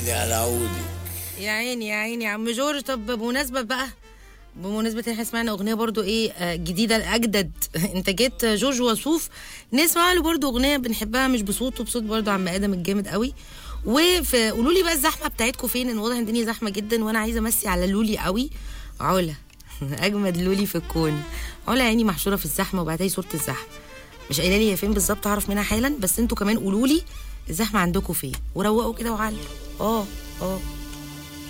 على عودي يا عيني يا عيني يا عم جورج طب بمناسبة بقى بمناسبة إن احنا سمعنا أغنية برضو إيه آه، جديدة أجدد إنتاجات جورج وسوف نسمع له برضو أغنية بنحبها مش بصوته بصوت برضو عم آدم الجامد قوي وقولوا لي بقى الزحمة بتاعتكم فين إن واضح إن الدنيا زحمة جدا وأنا عايزة أمسي على لولي قوي علا أجمد لولي في الكون علا عيني محشورة في الزحمة وبعتها لي صورة الزحمة مش قايله لي هي فين بالظبط اعرف منها حالا بس انتوا كمان قولوا لي الزحمه عندكم فين وروقوا كده وعلوا اه اه